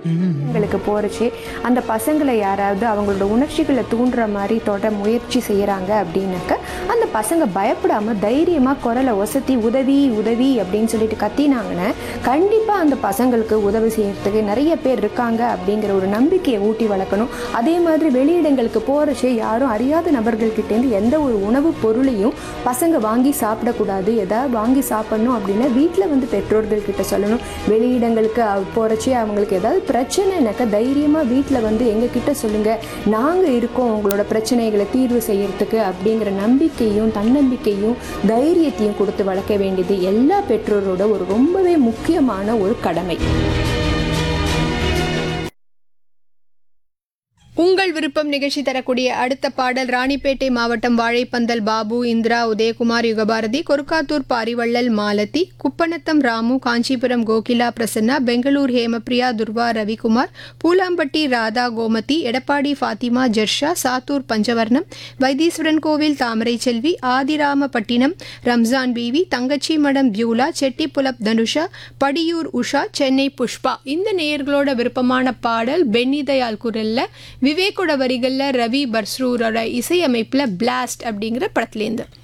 உங்களுக்கு போறச்சு அந்த பசங்களை யாராவது அவங்களோட உணர்ச்சிகளை தூண்டுற மாதிரி தொட முயற்சி செய்கிறாங்க அப்படின்னாக்க அந்த பசங்க பயப்படாம தைரியமாக குரலை ஒசத்தி உதவி உதவி அப்படின்னு சொல்லிட்டு கத்தினாங்கன்னா கண்டிப்பாக அந்த பசங்களுக்கு உதவி செய்யறதுக்கு நிறைய பேர் இருக்காங்க அப்படிங்கிற ஒரு நம்பிக்கையை ஊட்டி வளர்க்கணும் அதே மாதிரி வெளியிடங்களுக்கு போகிறச்சு யாரும் அறியாத நபர்கள்கிட்டேருந்து எந்த ஒரு உணவுப் பொருளையும் பசங்க வாங்கி சாப்பிடக்கூடாது எதாவது வாங்கி சாப்பிடணும் அப்படின்னா வீட்டில் வந்து பெற்றோர்கள் கிட்ட சொல்லணும் வெளியிடங்களுக்கு போகிறச்சே அவங்களுக்கு ஏதாவது பிரச்சனைனாக்கா தைரியமாக வீட்டில் வந்து எங்ககிட்ட சொல்லுங்கள் நாங்கள் இருக்கோம் உங்களோட பிரச்சனைகளை தீர்வு செய்யறதுக்கு அப்படிங்கிற நம்பிக்கையும் தன்னம்பிக்கையும் தைரியத்தையும் கொடுத்து வளர்க்க வேண்டியது எல்லா பெற்றோரோட ஒரு ரொம்பவே முக்கியமான ஒரு கடமை உங்கள் விருப்பம் நிகழ்ச்சி தரக்கூடிய அடுத்த பாடல் ராணிப்பேட்டை மாவட்டம் வாழைப்பந்தல் பாபு இந்திரா உதயகுமார் யுகபாரதி கொருக்காத்தூர் பாரிவள்ளல் மாலதி குப்பநத்தம் ராமு காஞ்சிபுரம் கோகிலா பிரசன்னா பெங்களூர் ஹேமபிரியா துர்வா ரவிக்குமார் பூலாம்பட்டி ராதா கோமதி எடப்பாடி ஃபாத்திமா ஜெர்ஷா சாத்தூர் பஞ்சவர்ணம் வைத்தீஸ்வரன் கோவில் தாமரை செல்வி ஆதிராமப்பட்டினம் Ramzan P V Thangachimadam Beulah Chettipulam Dhanusha Padiyur Usha Chennai Pushpa இந்த நேயர்களோட விருப்பமான பாடல் பென்னி தயாள் குரல்ல விவேக்கோட வரிகளில் ரவி பர்ஸ்ரூரோட இசையமைப்பில் பிளாஸ்ட் அப்படிங்கிற படத்துலேருந்து